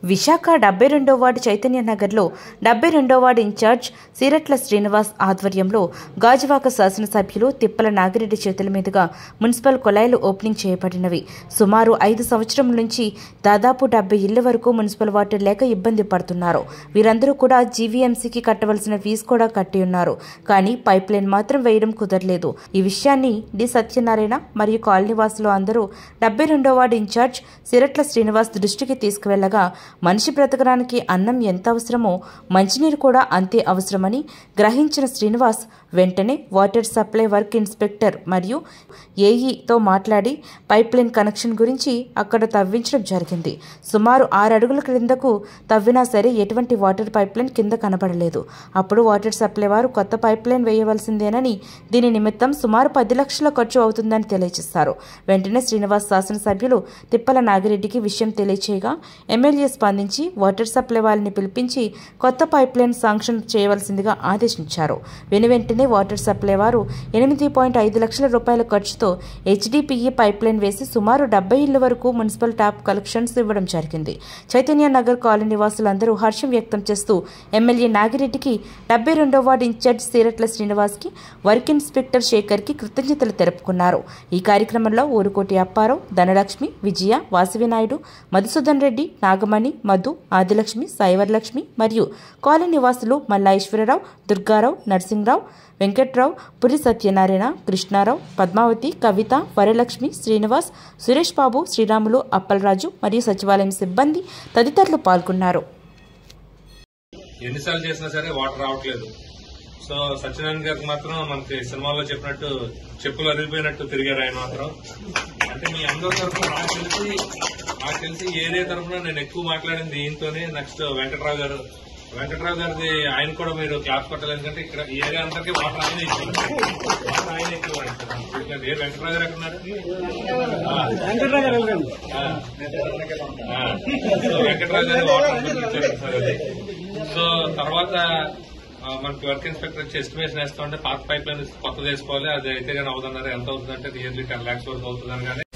విశాఖ డెబ్బై రెండో వార్డు చైతన్య నగర్లో డెబ్బై రెండో వార్డు ఇన్ఛార్జ్ సిరట్ల శ్రీనివాస్ ఆధ్వర్యంలో గాజువాక శాసనసభ్యులు తిప్పల నాగిరెడ్డి చేతుల మీదుగా మున్సిపల్ కొలాయిలు ఓపెనింగ్ చేయబడినవి సుమారు ఐదు సంవత్సరం నుంచి దాదాపు డెబ్బై ఇళ్ల వరకు మున్సిపల్ వాటర్ లేక ఇబ్బంది పడుతున్నారు వీరందరూ కూడా జీవీఎంసీకి కట్టవలసిన ఫీజు కూడా కట్టి ఉన్నారు కానీ పైప్ లైన్ మాత్రం వేయడం కుదరలేదు ఈ విషయాన్ని డి సత్యనారాయణ మరియు కాలనీవాసులు అందరూ డెబ్బై రెండో వార్డు ఇన్ఛార్జ్ సిరట్ల శ్రీనివాస్ దృష్టికి తీసుకువెళ్లగా మనిషి బ్రతకడానికి అన్నం ఎంత అవసరమో మంచినీరు కూడా అంతే అవసరమని గ్రహించిన శ్రీనివాస్ వెంటనే వాటర్ సప్లై వర్క్ ఇన్స్పెక్టర్ మరియు ఏఈతో మాట్లాడి పైప్ లైన్ కనెక్షన్ గురించి అక్కడ తవ్వించడం జరిగింది సుమారు ఆరు అడుగుల క్రిందకు తవ్వినా సరే ఎటువంటి వాటర్ పైప్ లైన్ కింద కనబడలేదు అప్పుడు వాటర్ సప్లై వారు కొత్త పైప్ లైన్ వేయవలసిందేనని దీని నిమిత్తం సుమారు పది లక్షల ఖర్చు అవుతుందని తెలియజేస్తారు వెంటనే శ్రీనివాస్ శాసనసభ్యులు తిప్పల నాగిరెడ్డికి విషయం తెలియచేయగా ఎమ్మెల్యే స్పందించి వాటర్ సప్లై వారిని పిలిపించి కొత్త పైప్ లైన్ శాంక్షన్ చేయవలసిందిగా ఆదేశించారు వెను వెంటనే వాటర్ సప్లై వారు ఎనిమిది పాయింట్ ఐదు లక్షల రూపాయల ఖర్చుతో హెచ్డిపిఈ పైప్ లైన్ వేసి సుమారు డెబ్బై ఇళ్ల వరకు మున్సిపల్ ట్యాప్ కలెక్షన్స్ ఇవ్వడం జరిగింది చైతన్య నగర్ కాలనీ నివాసులందరూ హర్షం వ్యక్తం చేస్తూ ఎమ్మెల్యే నాగిరెడ్డికి డెబ్బై రెండో వార్డు ఇన్ఛార్జ్ సీరట్ల శ్రీనివాస్కి వర్క్ ఇన్స్పెక్టర్ శేఖర్కి కృతజ్ఞతలు తెలుపుకున్నారు ఈ కార్యక్రమంలో ఊరుకోటి అప్పారావు ధనలక్ష్మి విజయ వాసవినాయుడు మధుసూదన్ రెడ్డి నాగమణి మధు ఆదిలక్ష్మి సైవర్లక్ష్మి మరియు కాలనీ నివాసులు మల్లాశ్వరరావు దుర్గారావు నరసింహరావు వెంకట్రావు పురి సత్యనారాయణ కృష్ణారావు పద్మావతి కవిత వరలక్ష్మి శ్రీనివాస్ సురేష్ బాబు శ్రీరాములు అప్పలరాజు మరియు సచివాలయం సిబ్బంది తదితరులు పాల్గొన్నారు ఎన్నిసార్లు చేసినా సరే వాటర్ రావట్లేదు సో సత్యనారాయణ గారికి మాత్రం మనకి సినిమాలో చెప్పినట్టు చెప్పులు అరిగిపోయినట్టు తిరిగారు ఆయన మాత్రం అంటే మీ అందరి తరఫున నాకు తెలిసి నాకు తెలిసి ఏరియా తరఫున నేను ఎక్కువ మాట్లాడింది ఈయనతోనే నెక్స్ట్ వెంకట్రావు గారు వెంకట్రావు గారిది ఆయన కూడా మీరు క్లాస్ కొట్టాలి ఎందుకంటే ఇక్కడ ఈ ఏరియా అంతకి వాటర్ ఆయన ఇచ్చారు వాటర్ ఆయన ఎక్కువ ఎందుకంటే ఏ వెంకట్రావు గారు ఎక్కడున్నారు ఆ. ఆ. ఆ. సో వెంకట్రావు గారు వాటర్ పంపించారు సార్ అది సో తర్వాత ఆ, మనకి వర్క్ ఇన్స్పెక్టర్ వచ్చి ఎస్టిమేషన్ వేస్తా ఉంటే పాత పైప్ లైన్ కొత్తది వేసుకోవాలి అది అయితే కానీ అవుతున్నారు ఎంత అవుతుందంటే నియర్లీ టెన్ లాక్స్ వరకు అవుతుందని కానీ